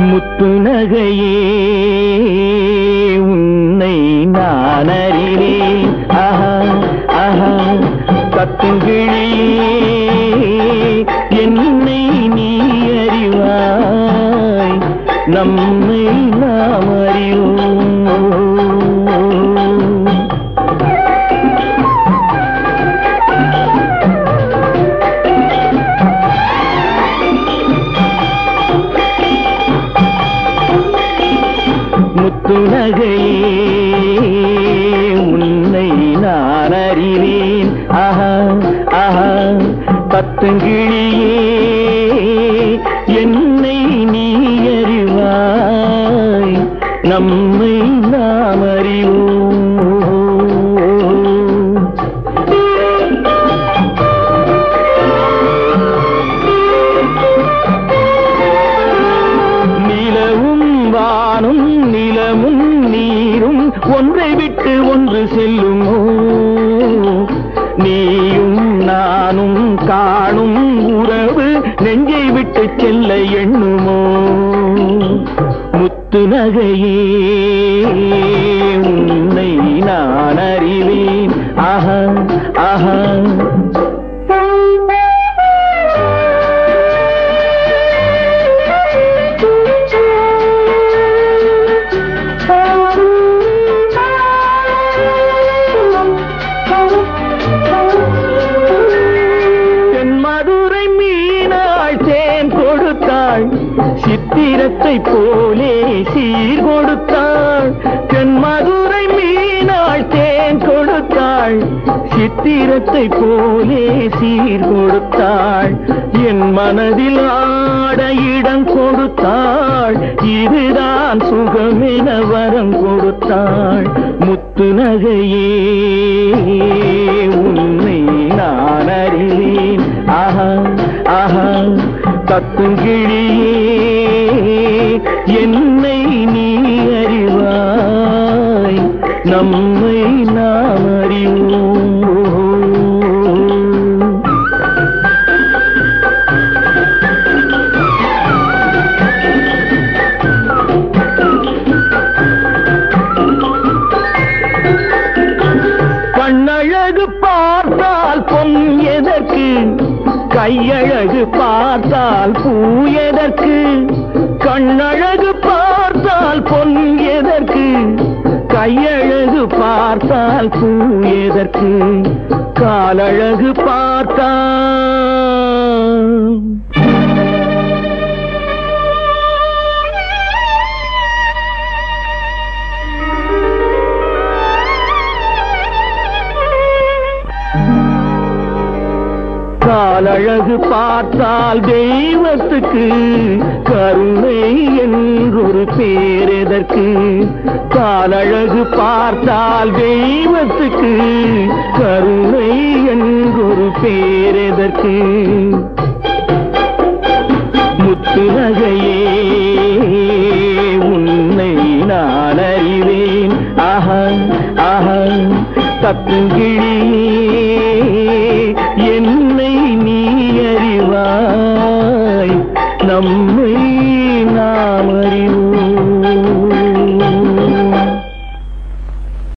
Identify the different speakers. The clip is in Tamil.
Speaker 1: முத்து நகையே உன்னை நான் அறிவேன் ஆஹா ஆஹா கத்துங்கிழியே என்னை நீ அறிவாய் நம்மை நாம் அறிவோம் முத்து நகையே உன்னை நான் அறிவேன் ஆஹா ஆஹா பத்துங்கிழியே என்னை நீ அறிவாய் நம்மை நாம் அறிவோம் நிலவும் வானும் நிலமும் நீரும் ஒன்றை விட்டு ஒன்று செல்லுமோ நீயும் நானும் காணும் உறவு நெஞ்சை விட்டு செல்ல எண்ணுமோ முத்து நகையே உன்னை நான் அறிவேன் ஆஹா ஆஹா தென் மதுரை மீனாள் தேன் கொடுத்தாள் சித்திரத்தை போலே சீர் கொடுத்தாள் தென் மதுரை மீனாள் தேன் கொடுத்தாள் சித்திரத்தை போலே சீர் கொடுத்தாள் என் மனதில் ஆட இடம் கொடுத்தாள் இதுதான் சுகமென வரம் கொடுத்தாள் முத்து நகையே உன்னை நான் அறிவேன் ஆஹா ஆஹா கத்துங்கிழியே என்னை நீ அறிவாய் நம்மை நாம் அறிவோம் கண்ணழகு பார்த்தால் பொன் எதற்கு கையழகு பார்த்தால் பூ எதற்கு கண்ணழகு பார்த்தால் பொன் எதற்கு கையழகு பார்த்தால் பூ எதற்கு காலழகு பார்த்தால் காலழகு பார்த்தால் தெய்வத்துக்கு கருணை என்றொரு பேர் எதற்கு காலழகு பார்த்தால் தெய்வத்துக்கு கருணை என்றொரு பேர் எதற்கு முத்து நகையே உன்னை நான் அறிவேன் ஆஹா ஆஹா தத்துங்கிழியே